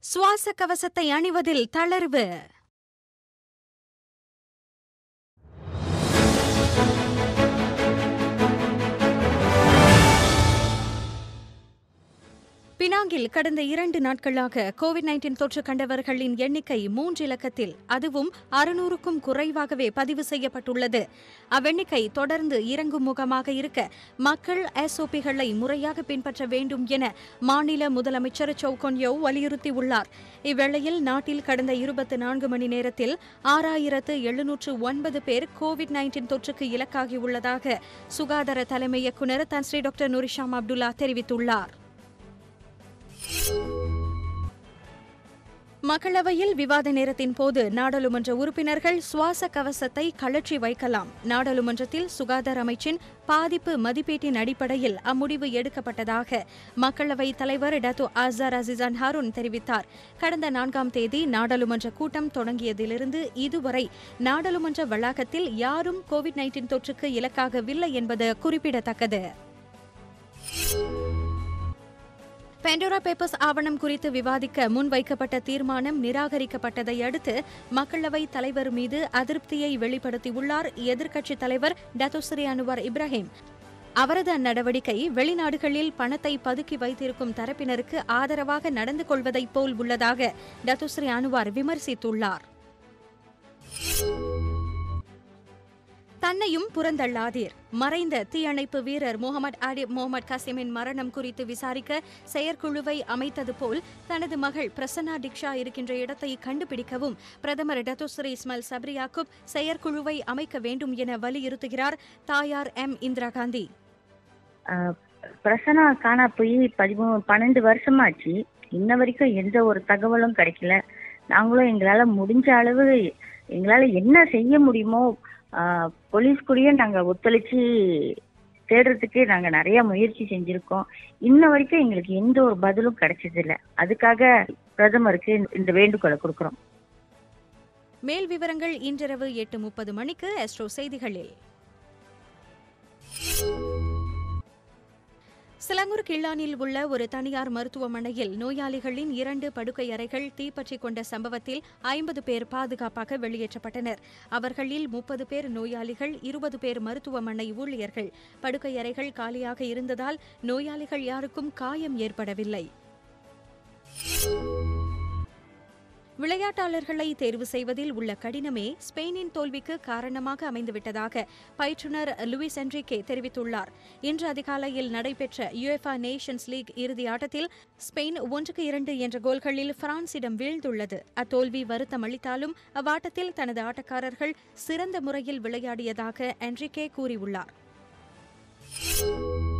சுவாச கவசத்தை அணிவதில் தளர்வு பினாங்கில் கடந்த இரண்டு நாட்களாக கோவிட் நைன்டீன் தொற்று கண்டவர்களின் எண்ணிக்கை மூன்று இலக்கத்தில் அதுவும் அறுநூறுக்கும் குறைவாகவே பதிவு செய்யப்பட்டுள்ளது அவ்வெண்ணிக்கை தொடர்ந்து இறங்கும் முகமாக இருக்க மக்கள் எஸ்ஓபிகளை முறையாக பின்பற்ற வேண்டும் என மாநில முதலமைச்சர் சௌகொன்யோ வலியுறுத்தியுள்ளார் இவ்வேளையில் நாட்டில் கடந்த இருபத்தி நான்கு மணி நேரத்தில் ஆறாயிரத்து எழுநூற்று ஒன்பது பேர் கோவிட் நைன்டீன் தொற்றுக்கு இலக்காகியுள்ளதாக சுகாதார தலைமை இயக்குநர் தன்ஸ்ரீ டாக்டர் நூரிஷாம் அப்துல்லா தெரிவித்துள்ளார் மக்களவையில் விவாத நேரத்தின் போது நாடாளுமன்ற உறுப்பினர்கள் சுவாச கவசத்தை கழற்றி வைக்கலாம் நாடாளுமன்றத்தில் சுகாதார அமைச்சின் பாதிப்பு மதிப்பீட்டின் அடிப்படையில் அம்முடிவு எடுக்கப்பட்டதாக மக்களவைத் தலைவர் டத்து ஆசார் அசிசான் ஹாரூன் தெரிவித்தார் கடந்த நான்காம் தேதி நாடாளுமன்ற கூட்டம் தொடங்கியதிலிருந்து இதுவரை நாடாளுமன்ற வளாகத்தில் யாரும் கோவிட் நைன்டீன் தொற்றுக்கு இலக்காகவில்லை என்பது குறிப்பிடத்தக்கது பெண்டோரா பேப்பர்ஸ் ஆவணம் குறித்து விவாதிக்க முன்வைக்கப்பட்ட தீர்மானம் நிராகரிக்கப்பட்டதை அடுத்து மக்களவைத் தலைவர் மீது அதிருப்தியை வெளிப்படுத்தியுள்ளார் எதிர்க்கட்சித் தலைவர் டத்தோஸ்ரீ அனுவர் இப்ராஹிம் அவரது அந்நடவடிக்கை வெளிநாடுகளில் பணத்தை பதுக்கி வைத்திருக்கும் தரப்பினருக்கு ஆதரவாக நடந்து கொள்வதைப் போல் உள்ளதாக டத்துஸ்ரீ அனுவார் விமர்சித்துள்ளார் தன்னையும் புறந்தள்ளாதீர் மறைந்த தீயணைப்பு வீரர் முகமது ஆடிப் முகமது கசிமின் மரணம் குறித்து விசாரிக்க செயற்குழுவை அமைத்தது போல் தனது மகள் பிரசன்னா டிக்ஷா இருக்கின்ற இடத்தை கண்டுபிடிக்கவும் பிரதமர் டத்துஸ்ரீ இஸ்மாயில் சப்ரியாக்குப் செயற்குழுவை அமைக்க வேண்டும் என வலியுறுத்துகிறார் தாயார் எம் இந்திரா காந்தி பிரசனா காணா போய் பதிமூணு பன்னெண்டு வருஷமாச்சு இன்ன வரைக்கும் எந்த ஒரு தகவலும் கிடைக்கல நாங்களும் எங்களால முடிஞ்ச அளவு எங்களால என்ன செய்ய முடியுமோ போலீஸ் கூடயும் நாங்க ஒத்துழைச்சு தேடுறதுக்கு நாங்க நிறைய முயற்சி செஞ்சிருக்கோம் இன்ன வரைக்கும் எங்களுக்கு எந்த ஒரு பதிலும் கிடைச்சது இல்ல அதுக்காக பிரதமருக்கு இந்த வேண்டுகோளை கொடுக்கிறோம் மேல் விவரங்கள் இன்றிரவு எட்டு முப்பது மணிக்கு எஸ்ட்ரோ செய்திகளில் சிலங்கூர் கிள்ளானில் உள்ள ஒரு தனியார் மருத்துவமனையில் நோயாளிகளின் இரண்டு படுக்கை அறைகள் தீப்பற்றிக் கொண்ட சம்பவத்தில் ஐம்பது பேர் பாதுகாப்பாக வெளியேற்றப்பட்டனர் அவர்களில் முப்பது பேர் நோயாளிகள் இருபது பேர் மருத்துவமனை ஊழியர்கள் படுக்கை அறைகள் காலியாக இருந்ததால் நோயாளிகள் யாருக்கும் காயம் ஏற்படவில்லை விளையாட்டாளர்களை தேர்வு செய்வதில் உள்ள கடினமே ஸ்பெயினின் தோல்விக்கு காரணமாக அமைந்துவிட்டதாக பயிற்றுநர் லூயிஸ் என்ரிகே தெரிவித்துள்ளார் இன்று அதிகாலையில் நடைபெற்ற யுஎஃபா நேஷன்ஸ் லீக் இறுதி ஆட்டத்தில் ஸ்பெயின் ஒன்றுக்கு இரண்டு என்ற கோல்களில் பிரான்சிடம் வீழ்ந்துள்ளது அத்தோல்வி வருத்தம் அளித்தாலும் அவ்வாட்டத்தில் தனது ஆட்டக்காரர்கள் சிறந்த முறையில் விளையாடியதாக என்ரிகே கூறியுள்ளார்